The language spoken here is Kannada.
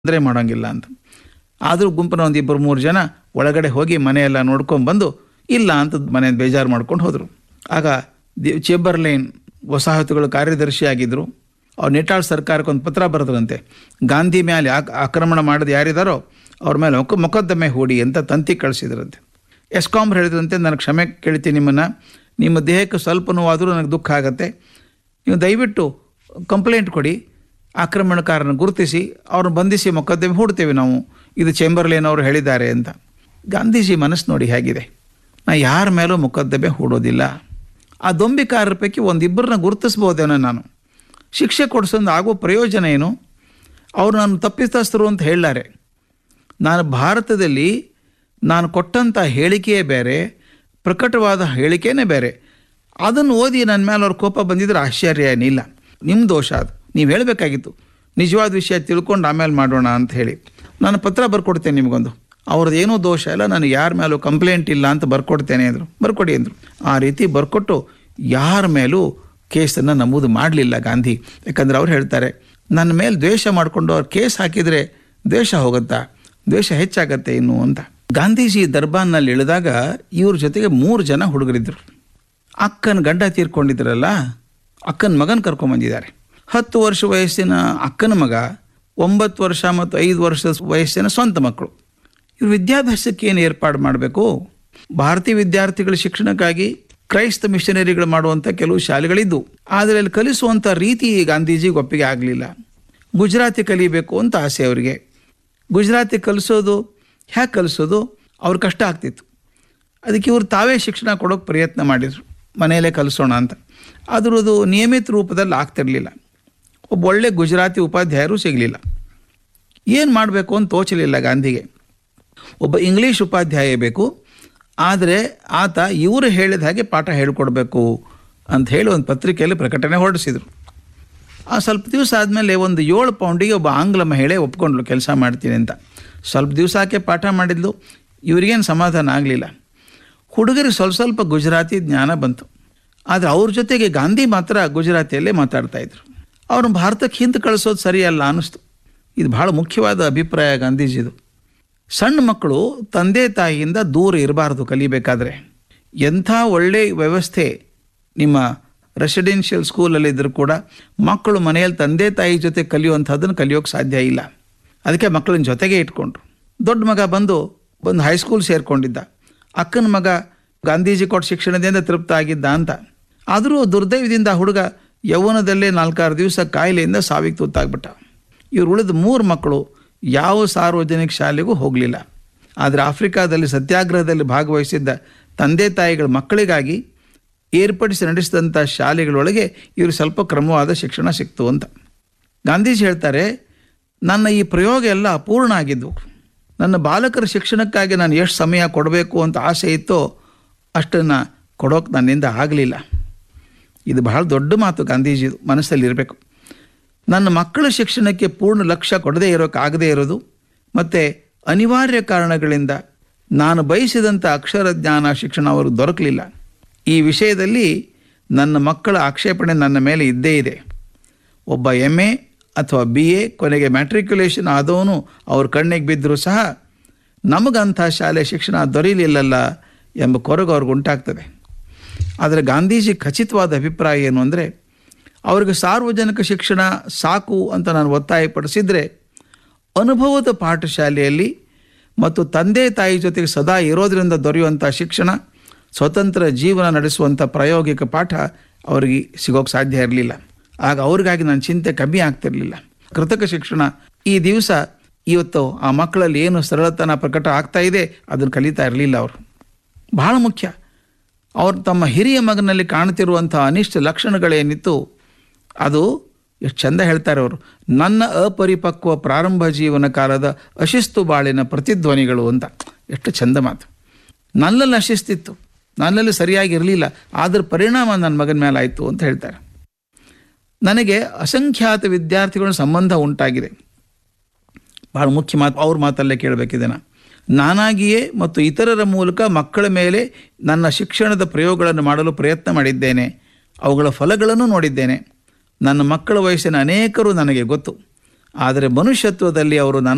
ತೊಂದರೆ ಮಾಡೋಂಗಿಲ್ಲ ಅಂತ ಆದರೂ ಗುಂಪಿನ ಒಂದು ಇಬ್ಬರು ಮೂರು ಜನ ಒಳಗಡೆ ಹೋಗಿ ಮನೆಯೆಲ್ಲ ನೋಡ್ಕೊಂಡು ಬಂದು ಇಲ್ಲ ಅಂತ ಮನೆ ಬೇಜಾರು ಮಾಡ್ಕೊಂಡು ಹೋದರು ಆಗ ದಿ ಚೇಂಬರ್ಲೈನ್ ವಸಾಹತುಗಳ ಕಾರ್ಯದರ್ಶಿ ಆಗಿದ್ದರು ಅವ್ರು ನೆಟಾಳ್ ಸರ್ಕಾರಕ್ಕೆ ಒಂದು ಪತ್ರ ಬರೆದ್ರಂತೆ ಗಾಂಧಿ ಮೇಲೆ ಆಕ್- ಆಕ್ರಮಣ ಮಾಡೋದು ಯಾರಿದಾರೋ ಅವ್ರ ಮೇಲೆ ಮೊಕ ಮೊಕದ್ದಮೆ ಹೂಡಿ ಅಂತ ತಂತಿ ಕಳಿಸಿದ್ರಂತೆ ಎಸ್ಕಾಮ್ ಹೇಳಿದ್ರಂತೆ ನಾನು ಕ್ಷಮೆ ಕೇಳ್ತೀನಿ ನಿಮ್ಮನ್ನು ನಿಮ್ಮ ದೇಹಕ್ಕೆ ಸ್ವಲ್ಪ ನೋವಾದರೂ ನನಗೆ ದುಃಖ ಆಗುತ್ತೆ ನೀವು ದಯವಿಟ್ಟು ಕಂಪ್ಲೇಂಟ್ ಕೊಡಿ ಆಕ್ರಮಣಕಾರನ ಗುರುತಿಸಿ ಅವ್ರನ್ನ ಬಂಧಿಸಿ ಮೊಕದ್ದಮೆ ಹೂಡ್ತೇವೆ ನಾವು ಇದು ಚೇಂಬರ್ಲೇನ್ ಅವರು ಹೇಳಿದ್ದಾರೆ ಅಂತ ಗಾಂಧೀಜಿ ಮನಸ್ಸು ನೋಡಿ ಹೇಗಿದೆ ನಾ ಯಾರ ಮೇಲೂ ಮೊಕದ್ದಮೆ ಹೂಡೋದಿಲ್ಲ ಆ ದೊಂಬಿಕಾರರ ಪೈಕಿ ಒಂದಿಬ್ಬರನ್ನ ಗುರುತಿಸ್ಬೋದೇನೋ ನಾನು ಶಿಕ್ಷೆ ಕೊಡಿಸೋದು ಆಗೋ ಪ್ರಯೋಜನ ಏನು ಅವರು ನಾನು ತಪ್ಪಿತಸ್ಥರು ಅಂತ ಹೇಳಾರೆ ನಾನು ಭಾರತದಲ್ಲಿ ನಾನು ಕೊಟ್ಟಂಥ ಹೇಳಿಕೆಯೇ ಬೇರೆ ಪ್ರಕಟವಾದ ಹೇಳಿಕೆನೇ ಬೇರೆ ಅದನ್ನು ಓದಿ ನನ್ನ ಮೇಲೆ ಅವ್ರ ಕೋಪ ಬಂದಿದ್ರೆ ಆಶ್ಚರ್ಯ ಏನಿಲ್ಲ ನಿಮ್ಮ ದೋಷ ಅದು ನೀವು ಹೇಳಬೇಕಾಗಿತ್ತು ನಿಜವಾದ ವಿಷಯ ತಿಳ್ಕೊಂಡು ಆಮೇಲೆ ಮಾಡೋಣ ಅಂತ ಹೇಳಿ ನಾನು ಪತ್ರ ಬರ್ಕೊಡ್ತೇನೆ ನಿಮಗೊಂದು ಅವ್ರದ್ದು ಏನೂ ದೋಷ ಇಲ್ಲ ನಾನು ಯಾರ ಮೇಲೂ ಕಂಪ್ಲೇಂಟ್ ಇಲ್ಲ ಅಂತ ಬರ್ಕೊಡ್ತೇನೆ ಅಂದರು ಬರ್ಕೊಡಿ ಅಂದರು ಆ ರೀತಿ ಬರ್ಕೊಟ್ಟು ಯಾರ ಮೇಲೂ ಕೇಸನ್ನು ನಮೂದು ಮಾಡಲಿಲ್ಲ ಗಾಂಧಿ ಯಾಕಂದ್ರೆ ಅವ್ರು ಹೇಳ್ತಾರೆ ನನ್ನ ಮೇಲೆ ದ್ವೇಷ ಮಾಡಿಕೊಂಡು ಅವ್ರು ಕೇಸ್ ಹಾಕಿದರೆ ದ್ವೇಷ ಹೋಗುತ್ತಾ ದ್ವೇಷ ಹೆಚ್ಚಾಗತ್ತೆ ಇನ್ನು ಅಂತ ಗಾಂಧೀಜಿ ದರ್ಬಾರ್ನಲ್ಲಿ ಇಳಿದಾಗ ಇವ್ರ ಜೊತೆಗೆ ಮೂರು ಜನ ಹುಡುಗರಿದ್ದರು ಅಕ್ಕನ ಗಂಡ ತೀರ್ಕೊಂಡಿದ್ರಲ್ಲ ಅಕ್ಕನ ಮಗನ ಕರ್ಕೊಂಬಂದಿದ್ದಾರೆ ಹತ್ತು ವರ್ಷ ವಯಸ್ಸಿನ ಅಕ್ಕನ ಮಗ ಒಂಬತ್ತು ವರ್ಷ ಮತ್ತು ಐದು ವರ್ಷದ ವಯಸ್ಸಿನ ಸ್ವಂತ ಮಕ್ಕಳು ಇವ್ರು ವಿದ್ಯಾಭ್ಯಾಸಕ್ಕೆ ಏನು ಏರ್ಪಾಡು ಮಾಡಬೇಕು ಭಾರತೀಯ ವಿದ್ಯಾರ್ಥಿಗಳ ಶಿಕ್ಷಣಕ್ಕಾಗಿ ಕ್ರೈಸ್ತ ಮಿಷನರಿಗಳು ಮಾಡುವಂಥ ಕೆಲವು ಶಾಲೆಗಳಿದ್ದು ಆದರೆ ಅಲ್ಲಿ ಕಲಿಸುವಂಥ ರೀತಿ ಗಾಂಧೀಜಿಗೆ ಒಪ್ಪಿಗೆ ಆಗಲಿಲ್ಲ ಗುಜರಾತಿ ಕಲಿಬೇಕು ಅಂತ ಆಸೆ ಅವರಿಗೆ ಗುಜರಾತಿ ಕಲಿಸೋದು ಹ್ಯಾಗೆ ಕಲಿಸೋದು ಅವ್ರ ಕಷ್ಟ ಆಗ್ತಿತ್ತು ಅದಕ್ಕೆ ಇವರು ತಾವೇ ಶಿಕ್ಷಣ ಕೊಡೋಕೆ ಪ್ರಯತ್ನ ಮಾಡಿದರು ಮನೆಯಲ್ಲೇ ಕಲಿಸೋಣ ಅಂತ ಅದರದ್ದು ನಿಯಮಿತ ರೂಪದಲ್ಲಿ ಆಗ್ತಿರಲಿಲ್ಲ ಒಬ್ಬ ಒಳ್ಳೆ ಗುಜರಾತಿ ಉಪಾಧ್ಯಾಯರು ಸಿಗಲಿಲ್ಲ ಏನು ಮಾಡಬೇಕು ಅಂತ ತೋಚಲಿಲ್ಲ ಗಾಂಧಿಗೆ ಒಬ್ಬ ಇಂಗ್ಲೀಷ್ ಉಪಾಧ್ಯಾಯ ಬೇಕು ಆದರೆ ಆತ ಇವರು ಹೇಳಿದ ಹಾಗೆ ಪಾಠ ಹೇಳ್ಕೊಡ್ಬೇಕು ಅಂತ ಹೇಳಿ ಒಂದು ಪತ್ರಿಕೆಯಲ್ಲಿ ಪ್ರಕಟಣೆ ಹೊರಡಿಸಿದರು ಆ ಸ್ವಲ್ಪ ದಿವಸ ಆದಮೇಲೆ ಒಂದು ಏಳು ಪೌಂಡಿಗೆ ಒಬ್ಬ ಆಂಗ್ಲ ಮಹಿಳೆ ಒಪ್ಕೊಂಡ್ಲು ಕೆಲಸ ಮಾಡ್ತೀನಿ ಅಂತ ಸ್ವಲ್ಪ ದಿವಸ ಆಕೆ ಪಾಠ ಮಾಡಿದ್ಲು ಇವ್ರಿಗೇನು ಸಮಾಧಾನ ಆಗಲಿಲ್ಲ ಹುಡುಗರಿಗೆ ಸ್ವಲ್ಪ ಸ್ವಲ್ಪ ಗುಜರಾತಿ ಜ್ಞಾನ ಬಂತು ಆದರೆ ಅವ್ರ ಜೊತೆಗೆ ಗಾಂಧಿ ಮಾತ್ರ ಗುಜರಾತಿಯಲ್ಲೇ ಮಾತಾಡ್ತಾಯಿದ್ರು ಅವ್ರನ್ನ ಭಾರತಕ್ಕೆ ಹಿಂದೆ ಕಳಿಸೋದು ಸರಿಯಲ್ಲ ಅನ್ನಿಸ್ತು ಇದು ಭಾಳ ಮುಖ್ಯವಾದ ಅಭಿಪ್ರಾಯ ಗಾಂಧೀಜಿದು ಸಣ್ಣ ಮಕ್ಕಳು ತಂದೆ ತಾಯಿಯಿಂದ ದೂರ ಇರಬಾರ್ದು ಕಲಿಬೇಕಾದ್ರೆ ಎಂಥ ಒಳ್ಳೆ ವ್ಯವಸ್ಥೆ ನಿಮ್ಮ ರೆಸಿಡೆನ್ಷಿಯಲ್ ಸ್ಕೂಲಲ್ಲಿದ್ದರೂ ಕೂಡ ಮಕ್ಕಳು ಮನೆಯಲ್ಲಿ ತಂದೆ ತಾಯಿ ಜೊತೆ ಕಲಿಯುವಂಥದ್ದನ್ನು ಕಲಿಯೋಕ್ಕೆ ಸಾಧ್ಯ ಇಲ್ಲ ಅದಕ್ಕೆ ಮಕ್ಕಳನ್ನ ಜೊತೆಗೆ ಇಟ್ಕೊಂಡ್ರು ದೊಡ್ಡ ಮಗ ಬಂದು ಬಂದು ಹೈಸ್ಕೂಲ್ ಸೇರಿಕೊಂಡಿದ್ದ ಅಕ್ಕನ ಮಗ ಗಾಂಧೀಜಿ ಕೊಟ್ಟ ಶಿಕ್ಷಣದಿಂದ ತೃಪ್ತ ಆಗಿದ್ದ ಅಂತ ಆದರೂ ದುರ್ದೈವದಿಂದ ಆ ಹುಡುಗ ಯೌವನದಲ್ಲೇ ನಾಲ್ಕಾರು ದಿವಸ ಕಾಯಿಲೆಯಿಂದ ಸಾವಿಗೆ ತುತ್ತಾಗ್ಬಿಟ್ಟ ಇವ್ರು ಉಳಿದ ಮೂರು ಮಕ್ಕಳು ಯಾವ ಸಾರ್ವಜನಿಕ ಶಾಲೆಗೂ ಹೋಗಲಿಲ್ಲ ಆದರೆ ಆಫ್ರಿಕಾದಲ್ಲಿ ಸತ್ಯಾಗ್ರಹದಲ್ಲಿ ಭಾಗವಹಿಸಿದ್ದ ತಂದೆ ತಾಯಿಗಳ ಮಕ್ಕಳಿಗಾಗಿ ಏರ್ಪಡಿಸಿ ನಡೆಸಿದಂಥ ಶಾಲೆಗಳೊಳಗೆ ಇವರು ಸ್ವಲ್ಪ ಕ್ರಮವಾದ ಶಿಕ್ಷಣ ಸಿಕ್ತು ಅಂತ ಗಾಂಧೀಜಿ ಹೇಳ್ತಾರೆ ನನ್ನ ಈ ಪ್ರಯೋಗ ಎಲ್ಲ ಅಪೂರ್ಣ ಆಗಿದ್ವು ನನ್ನ ಬಾಲಕರ ಶಿಕ್ಷಣಕ್ಕಾಗಿ ನಾನು ಎಷ್ಟು ಸಮಯ ಕೊಡಬೇಕು ಅಂತ ಆಸೆ ಇತ್ತೋ ಅಷ್ಟನ್ನು ಕೊಡೋಕೆ ನನ್ನಿಂದ ಆಗಲಿಲ್ಲ ಇದು ಬಹಳ ದೊಡ್ಡ ಮಾತು ಗಾಂಧೀಜಿದು ಮನಸ್ಸಲ್ಲಿ ಇರಬೇಕು ನನ್ನ ಮಕ್ಕಳ ಶಿಕ್ಷಣಕ್ಕೆ ಪೂರ್ಣ ಲಕ್ಷ್ಯ ಕೊಡದೇ ಇರೋಕೆ ಆಗದೇ ಇರೋದು ಮತ್ತು ಅನಿವಾರ್ಯ ಕಾರಣಗಳಿಂದ ನಾನು ಬಯಸಿದಂಥ ಅಕ್ಷರ ಜ್ಞಾನ ಶಿಕ್ಷಣ ಅವ್ರಿಗೆ ದೊರಕಲಿಲ್ಲ ಈ ವಿಷಯದಲ್ಲಿ ನನ್ನ ಮಕ್ಕಳ ಆಕ್ಷೇಪಣೆ ನನ್ನ ಮೇಲೆ ಇದ್ದೇ ಇದೆ ಒಬ್ಬ ಎಮ್ ಎ ಅಥವಾ ಬಿ ಎ ಕೊನೆಗೆ ಮ್ಯಾಟ್ರಿಕ್ಯುಲೇಷನ್ ಆದವನು ಅವ್ರ ಕಣ್ಣಿಗೆ ಬಿದ್ದರೂ ಸಹ ನಮಗಂಥ ಶಾಲೆ ಶಿಕ್ಷಣ ದೊರೆಯಲಿಲ್ಲಲ್ಲ ಎಂಬ ಕೊರಗು ಅವ್ರಿಗೆ ಉಂಟಾಗ್ತದೆ ಆದರೆ ಗಾಂಧೀಜಿ ಖಚಿತವಾದ ಅಭಿಪ್ರಾಯ ಏನು ಅಂದರೆ ಅವ್ರಿಗೆ ಸಾರ್ವಜನಿಕ ಶಿಕ್ಷಣ ಸಾಕು ಅಂತ ನಾನು ಒತ್ತಾಯಪಡಿಸಿದರೆ ಅನುಭವದ ಪಾಠಶಾಲೆಯಲ್ಲಿ ಮತ್ತು ತಂದೆ ತಾಯಿ ಜೊತೆಗೆ ಸದಾ ಇರೋದರಿಂದ ದೊರೆಯುವಂಥ ಶಿಕ್ಷಣ ಸ್ವತಂತ್ರ ಜೀವನ ನಡೆಸುವಂಥ ಪ್ರಾಯೋಗಿಕ ಪಾಠ ಅವರಿಗೆ ಸಿಗೋಕ್ಕೆ ಸಾಧ್ಯ ಇರಲಿಲ್ಲ ಆಗ ಅವ್ರಿಗಾಗಿ ನನ್ನ ಚಿಂತೆ ಕಮ್ಮಿ ಆಗ್ತಿರಲಿಲ್ಲ ಕೃತಕ ಶಿಕ್ಷಣ ಈ ದಿವಸ ಇವತ್ತು ಆ ಮಕ್ಕಳಲ್ಲಿ ಏನು ಸರಳತನ ಪ್ರಕಟ ಆಗ್ತಾ ಇದೆ ಅದನ್ನು ಕಲಿತಾ ಇರಲಿಲ್ಲ ಅವರು ಬಹಳ ಮುಖ್ಯ ಅವರು ತಮ್ಮ ಹಿರಿಯ ಮಗನಲ್ಲಿ ಕಾಣ್ತಿರುವಂಥ ಅನಿಷ್ಟ ಲಕ್ಷಣಗಳೇನಿತ್ತು ಅದು ಎಷ್ಟು ಚಂದ ಹೇಳ್ತಾರೆ ಅವರು ನನ್ನ ಅಪರಿಪಕ್ವ ಪ್ರಾರಂಭ ಜೀವನ ಕಾಲದ ಅಶಿಸ್ತು ಬಾಳಿನ ಪ್ರತಿಧ್ವನಿಗಳು ಅಂತ ಎಷ್ಟು ಚಂದ ಮಾತು ನನ್ನಲ್ಲಿ ಅಶಿಸ್ತಿತ್ತು ನನ್ನಲ್ಲಿ ಸರಿಯಾಗಿರಲಿಲ್ಲ ಆದ್ರ ಪರಿಣಾಮ ನನ್ನ ಮಗನ ಮೇಲೆ ಆಯಿತು ಅಂತ ಹೇಳ್ತಾರೆ ನನಗೆ ಅಸಂಖ್ಯಾತ ವಿದ್ಯಾರ್ಥಿಗಳ ಸಂಬಂಧ ಉಂಟಾಗಿದೆ ಭಾಳ ಮುಖ್ಯ ಮಾತು ಅವ್ರ ಮಾತಲ್ಲೇ ಕೇಳಬೇಕಿದೆ ನಾನಾಗಿಯೇ ಮತ್ತು ಇತರರ ಮೂಲಕ ಮಕ್ಕಳ ಮೇಲೆ ನನ್ನ ಶಿಕ್ಷಣದ ಪ್ರಯೋಗಗಳನ್ನು ಮಾಡಲು ಪ್ರಯತ್ನ ಮಾಡಿದ್ದೇನೆ ಅವುಗಳ ಫಲಗಳನ್ನು ನೋಡಿದ್ದೇನೆ ನನ್ನ ಮಕ್ಕಳ ವಯಸ್ಸಿನ ಅನೇಕರು ನನಗೆ ಗೊತ್ತು ಆದರೆ ಮನುಷ್ಯತ್ವದಲ್ಲಿ ಅವರು ನನ್ನ